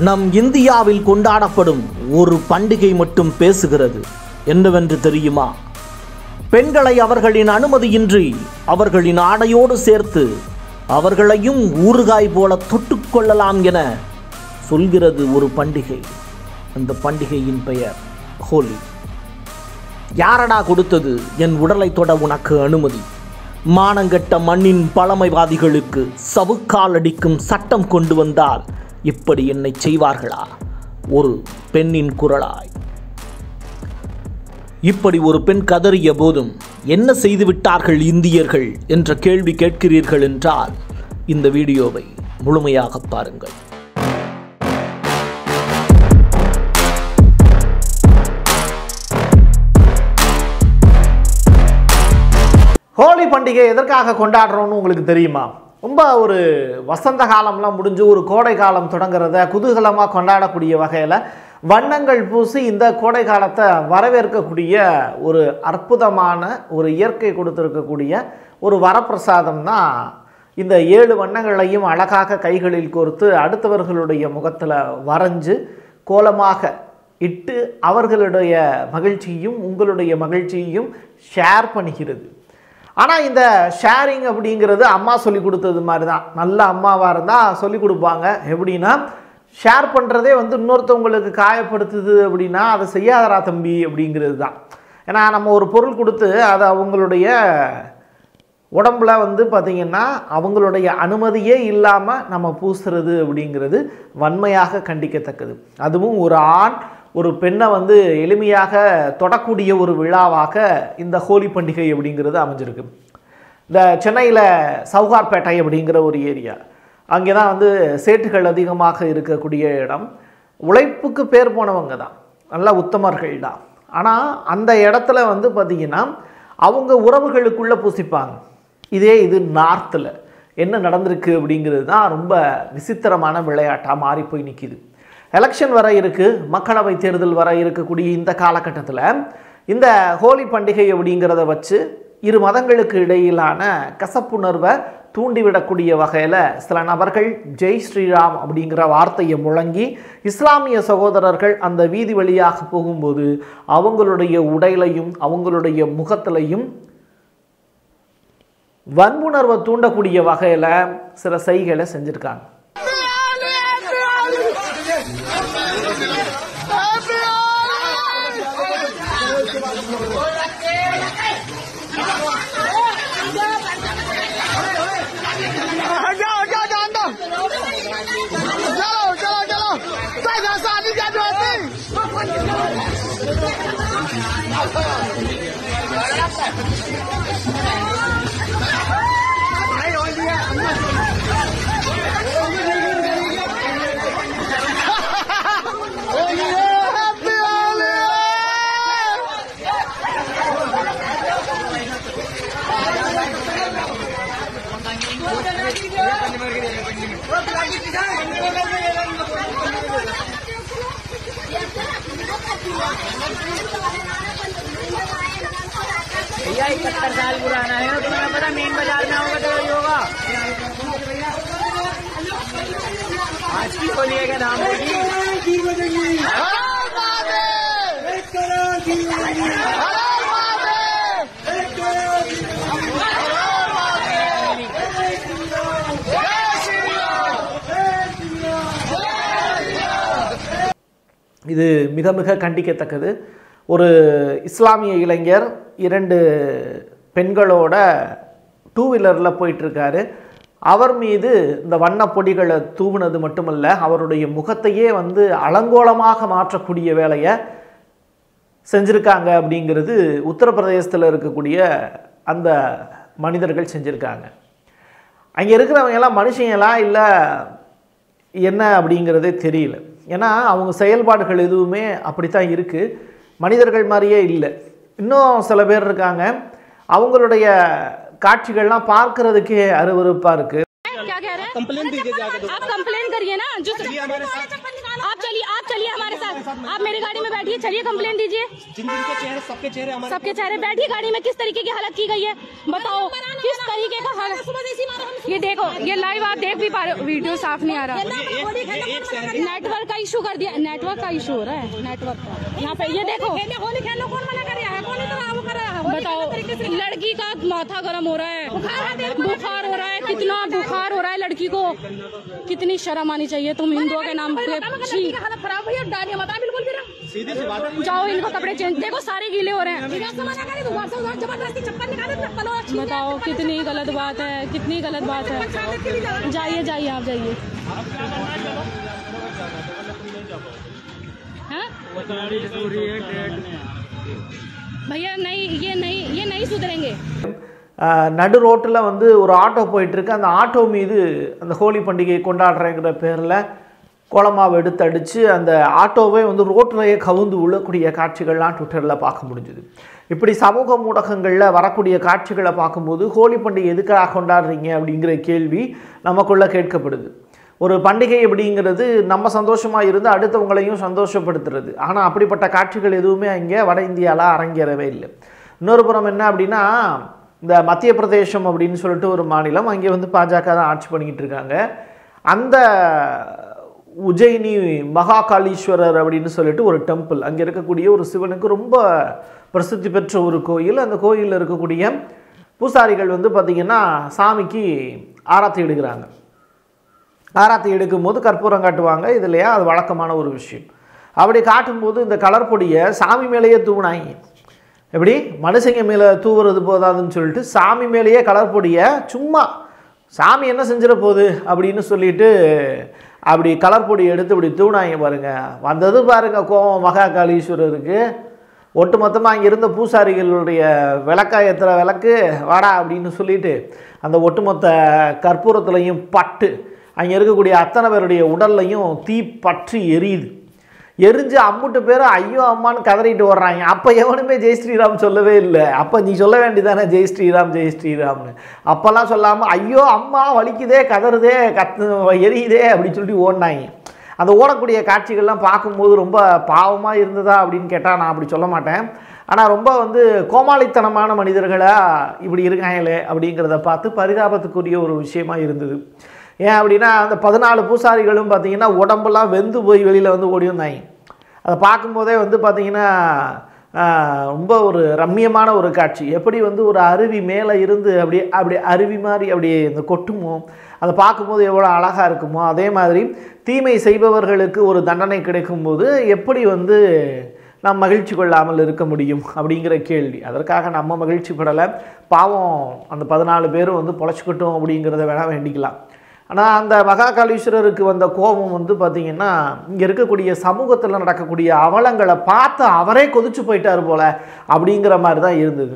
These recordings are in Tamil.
நம் இந்தியாவில் கொண்டாடப்படும் ஒரு பண்டிகை மட்டும் பேசுகிறது என்னவென்று தெரியுமா பெண்களை அவர்களின் அனுமதியின்றி அவர்களின் ஆடையோடு சேர்த்து அவர்களையும் ஊறுகாய் போல தொட்டுக்கொள்ளலாம் என சொல்கிறது ஒரு பண்டிகை அந்த பண்டிகையின் பெயர் ஹோலி யாரடா கொடுத்தது என் உடலை தொட உனக்கு அனுமதி மானங்கெட்ட மண்ணின் பழமைவாதிகளுக்கு சவுக்கால் அடிக்கும் சட்டம் கொண்டு வந்தால் இப்படி என்னை செய்வார்களா ஒரு பெண்ணின் குரலாய் இப்படி ஒரு பெண் கதறிய போதும் என்ன செய்து விட்டார்கள் இந்தியர்கள் என்ற கேள்வி கேட்கிறீர்கள் என்றால் இந்த வீடியோவை முழுமையாக பாருங்கள் ஹோலி பண்டிகை எதற்காக கொண்டாடுறோம்னு உங்களுக்கு தெரியுமா ரொம்ப ஒரு வசந்த காலம்லாம் முடிஞ்சு ஒரு கோடை காலம் தொடங்குறத குதூகலமாக கொண்டாடக்கூடிய வகையில் வண்ணங்கள் பூசி இந்த கோடை காலத்தை வரவேற்கக்கூடிய ஒரு அற்புதமான ஒரு இயற்கை கொடுத்துருக்கக்கூடிய ஒரு வரப்பிரசாதம் தான் இந்த ஏழு வண்ணங்களையும் அழகாக கைகளில் கோர்த்து அடுத்தவர்களுடைய முகத்தில் வரைஞ்சு கோலமாக இட்டு அவர்களுடைய மகிழ்ச்சியையும் உங்களுடைய மகிழ்ச்சியையும் ஷேர் பண்ணுகிறது ஆனால் இந்த ஷேரிங் அப்படிங்கிறது அம்மா சொல்லி கொடுத்தது மாதிரி தான் நல்ல அம்மாவாக இருந்தால் சொல்லி கொடுப்பாங்க எப்படின்னா ஷேர் பண்ணுறதே வந்து இன்னொருத்தவங்களுக்கு காயப்படுத்துது அப்படின்னா அதை செய்யாதரா தம்பி அப்படிங்கிறது தான் ஏன்னா நம்ம ஒரு பொருள் கொடுத்து அதை அவங்களுடைய உடம்புல வந்து பார்த்திங்கன்னா அவங்களுடைய அனுமதியே இல்லாமல் நம்ம பூசுறது அப்படிங்கிறது வன்மையாக கண்டிக்கத்தக்கது அதுவும் ஒரு ஆண் ஒரு பெண்ணை வந்து எளிமையாக தொடக்கூடிய ஒரு விழாவாக இந்த ஹோலி பண்டிகை அப்படிங்கிறது அமைஞ்சிருக்கு இந்த சென்னையில் சவுகார்பேட்டை அப்படிங்கிற ஒரு ஏரியா அங்கே தான் வந்து சேட்டுகள் அதிகமாக இருக்கக்கூடிய இடம் உழைப்புக்கு பேர் போனவங்க தான் நல்ல உத்தமர்கள் தான் ஆனால் அந்த இடத்துல வந்து பார்த்திங்கன்னா அவங்க உறவுகளுக்குள்ளே பூசிப்பாங்க இதே இது நார்த்தில் என்ன நடந்திருக்கு அப்படிங்கிறது தான் ரொம்ப விசித்திரமான விளையாட்டாக மாறி போய் நிற்கிது எலெக்ஷன் வர இருக்குது மக்களவை தேர்தல் வர இருக்கக்கூடிய இந்த காலகட்டத்தில் இந்த ஹோலி பண்டிகை அப்படிங்கிறத வச்சு இரு மதங்களுக்கு இடையிலான கசப்புணர்வை தூண்டிவிடக்கூடிய வகையில் சில நபர்கள் ஜெய் ஸ்ரீராம் அப்படிங்கிற வார்த்தையை முழங்கி இஸ்லாமிய சகோதரர்கள் அந்த வீதி வழியாக போகும்போது அவங்களுடைய உடையிலையும் அவங்களுடைய முகத்திலையும் வன்புணர்வை தூண்டக்கூடிய வகையில் சில செய்களை செஞ்சுருக்காங்க जाओ जाओ जाओ अंदर चलो चलो चलो पैसा शादी का जो भैया इकहत्तर साल पुराना है और तुम्हें पता मेन बाजार में होगा तो वही होगा आज की होली है क्या नाम होगी இது மிக மிக கண்டிக்கத்தக்கது ஒரு இஸ்லாமிய இளைஞர் இரண்டு பெண்களோட டூ வீலரில் போயிட்டுருக்காரு அவர் மீது இந்த வண்ணப் பொடிகளை தூவுனது மட்டுமல்ல அவருடைய முகத்தையே வந்து அலங்கோலமாக மாற்றக்கூடிய வேலையை செஞ்சுருக்காங்க அப்படிங்கிறது உத்தரப்பிரதேசத்தில் இருக்கக்கூடிய அந்த மனிதர்கள் செஞ்சுருக்காங்க அங்கே இருக்கிறவங்க எல்லாம் மனுஷங்களா இல்லை என்ன அப்படிங்கிறதே தெரியல ஏன்னா அவங்க செயல்பாடுகள் எதுவுமே அப்படித்தான் இருக்குது மனிதர்கள் மாதிரியே இல்லை இன்னும் சில பேர் இருக்காங்க அவங்களுடைய காட்சிகள்லாம் பார்க்கறதுக்கே அருவருப்பாக இருக்குது क्या कह रहे हैं कंप्लेन दीजिए जाकर आप कंप्लेन करिए ना जो आप चलिए आप चलिए हमारे साथ आप मेरी गाड़ी में बैठिए चलिए कंप्लेन दीजिए जिन जिनके चेहरे सबके चेहरे हमारे सबके चेहरे बैठिए गाड़ी में किस तरीके की हालत की गई है बताओ किस तरीके का हालत ये देखो ये लाइव आप देख भी पा रहे हो वीडियो साफ नहीं आ रहा नेटवर्क का इशू कर दिया नेटवर्क का इशू हो रहा है नेटवर्क का यहाँ पे ये देखो होली खेलो कौन मना कर रहा है कौन इतना वो कर रहा है बताओ लड़की का माथा गर्म हो रहा है बुखार हो रहा है कितना बुखार हो रहा है लड़की को कितनी शर्म आनी चाहिए तुम हिंदुओं के नाम पे छी हालत खराब हुई डालिए मत बिल्कुल फिर सीधी सी बात है जाओ इनको कपड़े चेंज देखो सारे गीले हो रहे हैं बताओ कितनी गलत बात है कितनी गलत बात है जाइए जाइए आप जाइए हाँ? भैया नहीं ये नहीं ये नहीं सुधरेंगे ஆஹ் நடு ரோட்டில் வந்து ஒரு ஆட்டோ போயிட்டுருக்கு அந்த ஆட்டோ மீது அந்த ஹோலி பண்டிகையை கொண்டாடுறேங்கிற பேரில் கோலமாவை எடுத்து அடித்து அந்த ஆட்டோவே வந்து ரோட்டிலேயே கவுந்து விழக்கூடிய காட்சிகள்லாம் ட்விட்டரில் பார்க்க முடிஞ்சுது இப்படி சமூக ஊடகங்களில் வரக்கூடிய காட்சிகளை பார்க்கும்போது ஹோலி பண்டிகை எதுக்காக கொண்டாடுறீங்க அப்படிங்கிற கேள்வி நமக்குள்ளே கேட்கப்படுது ஒரு பண்டிகை அப்படிங்கிறது நம்ம சந்தோஷமாக இருந்து அடுத்தவங்களையும் சந்தோஷப்படுத்துறது ஆனால் அப்படிப்பட்ட காட்சிகள் எதுவுமே அங்கே வட இந்தியாவில் அரங்கேறவே இல்லை இன்னொரு புறம் என்ன அப்படின்னா இந்த மத்திய பிரதேசம் அப்படின்னு சொல்லிட்டு ஒரு மாநிலம் அங்கே வந்து பாஜக தான் ஆட்சி பண்ணிக்கிட்டு இருக்காங்க அந்த உஜ்ஜயினி மகாகாளீஸ்வரர் அப்படின்னு சொல்லிட்டு ஒரு டெம்பிள் அங்கே இருக்கக்கூடிய ஒரு சிவனுக்கு ரொம்ப பிரசித்தி பெற்ற ஒரு கோயில் அந்த கோயிலில் இருக்கக்கூடிய பூசாரிகள் வந்து பார்த்திங்கன்னா சாமிக்கு ஆராத்தி எடுக்கிறாங்க ஆராத்தி எடுக்கும்போது கற்பூரம் காட்டுவாங்க இதுலையா அது வழக்கமான ஒரு விஷயம் அப்படி காட்டும்போது இந்த கலர் பொடியை சாமி மேலேயே தூவினாங்க எப்படி மனுஷங்க மேலே தூவுறது போதாதுன்னு சொல்லிட்டு சாமி மேலேயே கலர் பொடியை சும்மா சாமி என்ன செஞ்சிட போகுது அப்படின்னு சொல்லிட்டு அப்படி கலர் பொடி எடுத்து இப்படி தூணாங்க பாருங்க வந்தது பாருங்க கோவம் மகாகாளீஸ்வரருக்கு ஒட்டு மொத்தமாக அங்கே இருந்த பூசாரிகளுடைய விளக்காயத்தில் விளக்கு வாடா அப்படின்னு சொல்லிட்டு அந்த ஒட்டுமொத்த கற்பூரத்துலையும் பட்டு அங்கே இருக்கக்கூடிய அத்தனை பேருடைய உடல்லையும் தீ பற்றி எரியுது எரிஞ்சு அம்முட்டு பேர் ஐயோ அம்மான்னு கதறிட்டு வர்றாங்க அப்போ எவனுமே ஜெய் ஸ்ரீராம் சொல்லவே இல்லை அப்போ நீ சொல்ல வேண்டியதானே ஜெய் ஸ்ரீராம் ஜெய் ஸ்ரீராம்னு அப்போல்லாம் சொல்லாமல் ஐயோ அம்மா வலிக்குதே கதறுதே கத்து எரியுதே அப்படின்னு சொல்லிட்டு ஓடினாங்க அந்த ஓடக்கூடிய காட்சிகள்லாம் பார்க்கும்போது ரொம்ப பாவமாக இருந்ததா அப்படின்னு கேட்டால் நான் அப்படி சொல்ல மாட்டேன் ஆனால் ரொம்ப வந்து கோமாளித்தனமான மனிதர்களாக இப்படி இருக்காங்களே அப்படிங்கிறத பார்த்து பரிதாபத்துக்குரிய ஒரு விஷயமா இருந்தது ஏன் அப்படின்னா அந்த பதினாலு பூசாரிகளும் பார்த்தீங்கன்னா உடம்பெல்லாம் வெந்து போய் வெளியில் வந்து ஓடி வந்தாங்க அதை பார்க்கும்போதே வந்து பார்த்தீங்கன்னா ஆஹ், ரொம்ப ஒரு ரம்மியமான ஒரு காட்சி எப்படி வந்து ஒரு அருவி மேலே இருந்து அப்படியே அப்படி அருவி மாதிரி அப்படியே இந்த கொட்டுமோ அதை பார்க்கும்போது எவ்வளோ அழகாக இருக்குமோ அதே மாதிரி தீமை செய்பவர்களுக்கு ஒரு தண்டனை கிடைக்கும்போது எப்படி வந்து நாம் மகிழ்ச்சி கொள்ளாமல் இருக்க முடியும் அப்படிங்கிற கேள்வி அதற்காக நம்ம மகிழ்ச்சி படலை பாவம் அந்த பதினாலு பேரும் வந்து பொழைச்சிக்கட்டும் அப்படிங்கிறத வேணால் வேண்டிக்கலாம் ஆனால் அந்த மகாகாளீஸ்வரருக்கு வந்த கோபம் வந்து பார்த்திங்கன்னா இங்கே இருக்கக்கூடிய சமூகத்தில் நடக்கக்கூடிய அவலங்களை பார்த்து அவரே கொதிச்சு போயிட்டார் போல அப்படிங்கிற மாதிரி தான் இருந்தது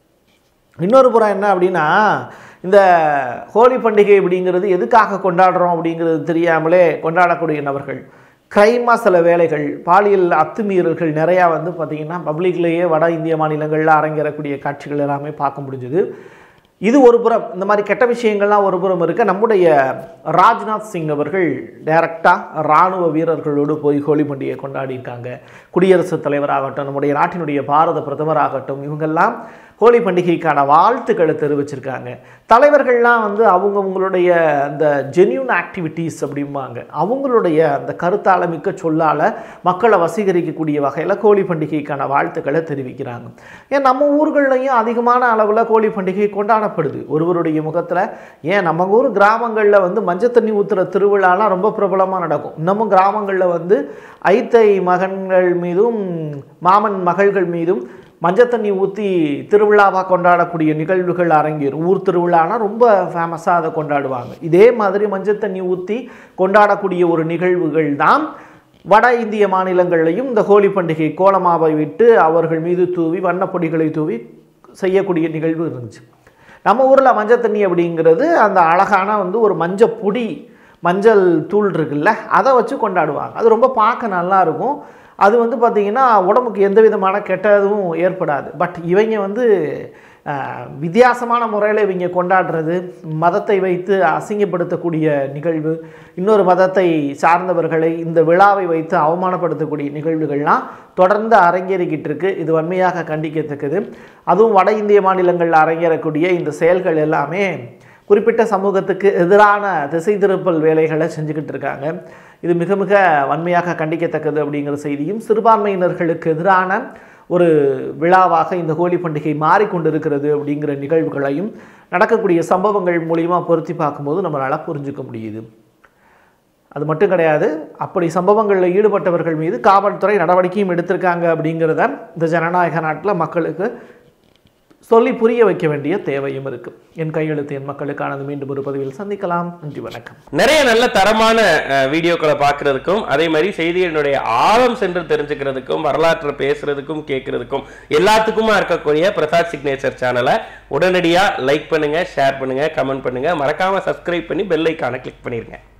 இன்னொரு புறம் என்ன அப்படின்னா இந்த ஹோலி பண்டிகை அப்படிங்கிறது எதுக்காக கொண்டாடுறோம் அப்படிங்கிறது தெரியாமலே கொண்டாடக்கூடிய நபர்கள் க்ரைமாக சில வேலைகள் பாலியல் அத்துமீறல்கள் நிறையா வந்து பார்த்திங்கன்னா பப்ளிக்லேயே வட இந்திய மாநிலங்களில் அரங்கேறக்கூடிய காட்சிகள் எல்லாமே பார்க்க முடிஞ்சுது இது ஒரு புறம் இந்த மாதிரி கெட்ட விஷயங்கள்லாம் ஒரு புறம் இருக்க நம்முடைய ராஜ்நாத் சிங் அவர்கள் டைரக்டாக இராணுவ வீரர்களோடு போய் ஹோலி பண்டிகையை கொண்டாடியிருக்காங்க குடியரசுத் தலைவராகட்டும் நம்முடைய நாட்டினுடைய பாரத பிரதமராகட்டும் இவங்கெல்லாம் ஹோலி பண்டிகைக்கான வாழ்த்துக்களை தெரிவிச்சிருக்காங்க தலைவர்கள்லாம் வந்து அவங்கவுங்களுடைய அந்த ஜென்யூன் ஆக்டிவிட்டீஸ் அப்படிம்பாங்க அவங்களுடைய அந்த கருத்தால மிக்க சொல்லால் மக்களை வசீகரிக்கக்கூடிய வகையில் கோழி பண்டிகைக்கான வாழ்த்துக்களை தெரிவிக்கிறாங்க ஏன் நம்ம ஊர்கள்லையும் அதிகமான அளவில் கோழி பண்டிகை கொண்டாடப்படுது ஒருவருடைய முகத்தில் ஏன் நம்ம ஊர் கிராமங்களில் வந்து மஞ்சள் தண்ணி ஊற்றுற திருவிழாலாம் ரொம்ப பிரபலமாக நடக்கும் இன்னமும் கிராமங்களில் வந்து ஐத்தை மகன்கள் மீதும் மாமன் மகள்கள் மீதும் மஞ்சள் தண்ணி ஊற்றி திருவிழாவாக கொண்டாடக்கூடிய நிகழ்வுகள் அரங்கேறும் ஊர் திருவிழானா ரொம்ப ஃபேமஸாக அதை கொண்டாடுவாங்க இதே மாதிரி மஞ்சள் தண்ணி ஊற்றி கொண்டாடக்கூடிய ஒரு நிகழ்வுகள் தான் வட இந்திய மாநிலங்கள்லையும் இந்த ஹோலி பண்டிகை கோலமாவை விட்டு அவர்கள் மீது தூவி வண்ணப்பொடிகளை தூவி செய்யக்கூடிய நிகழ்வு இருந்துச்சு நம்ம ஊரில் மஞ்சள் தண்ணி அப்படிங்கிறது அந்த அழகான வந்து ஒரு மஞ்சள் பொடி மஞ்சள் தூள் இருக்குல்ல அதை வச்சு கொண்டாடுவாங்க அது ரொம்ப பார்க்க நல்லா இருக்கும் அது வந்து பார்த்திங்கன்னா உடம்புக்கு எந்த விதமான கெட்டதும் ஏற்படாது பட் இவங்க வந்து அஹ், வித்தியாசமான முறையில் இவங்க கொண்டாடுறது மதத்தை வைத்து அசிங்கப்படுத்தக்கூடிய நிகழ்வு இன்னொரு மதத்தை சார்ந்தவர்களை இந்த விழாவை வைத்து அவமானப்படுத்தக்கூடிய நிகழ்வுகள்லாம் தொடர்ந்து அரங்கேறிக்கிட்டு இருக்கு இது வன்மையாக கண்டிக்கத்தக்கது அதுவும் வட இந்திய மாநிலங்களில் அரங்கேறக்கூடிய இந்த செயல்கள் எல்லாமே குறிப்பிட்ட சமூகத்துக்கு எதிரான திசை திருப்பல் வேலைகளை செஞ்சுக்கிட்டு இருக்காங்க இது மிக மிக வன்மையாக கண்டிக்கத்தக்கது அப்படிங்கிற செய்தியும் சிறுபான்மையினர்களுக்கு எதிரான ஒரு விழாவாக இந்த ஹோலி பண்டிகை மாறிக்கொண்டிருக்கிறது அப்படிங்கிற நிகழ்வுகளையும் நடக்கக்கூடிய சம்பவங்கள் மூலியமாக பொருத்தி பார்க்கும்போது நம்மளால் புரிஞ்சுக்க முடியுது அது மட்டும் கிடையாது அப்படி சம்பவங்களில் ஈடுபட்டவர்கள் மீது காவல்துறை நடவடிக்கையும் எடுத்திருக்காங்க அப்படிங்கிறத இந்த ஜனநாயக நாட்டில் மக்களுக்கு சொல்லி புரிய வைக்க வேண்டிய தேவையும் இருக்கு என் கையெழுத்து என் மக்களுக்கானது மீண்டும் ஒரு பதிவில் சந்திக்கலாம் நன்றி வணக்கம் நிறைய நல்ல தரமான அஹ், வீடியோக்களை பார்க்கறதுக்கும் அதே மாதிரி செய்திகளினுடைய ஆழம் சென்று தெரிஞ்சுக்கிறதுக்கும் வரலாற்றை பேசுறதுக்கும் கேட்கறதுக்கும் எல்லாத்துக்குமா இருக்கக்கூடிய பிரசாத் சிக்னேச்சர் சேனலை உடனடியாக லைக் பண்ணுங்க ஷேர் பண்ணுங்க கமெண்ட் பண்ணுங்க மறக்காம சப்ஸ்கிரைப் பண்ணி பெல் ஐக்கானை கிளிக் பண்ணிருங்க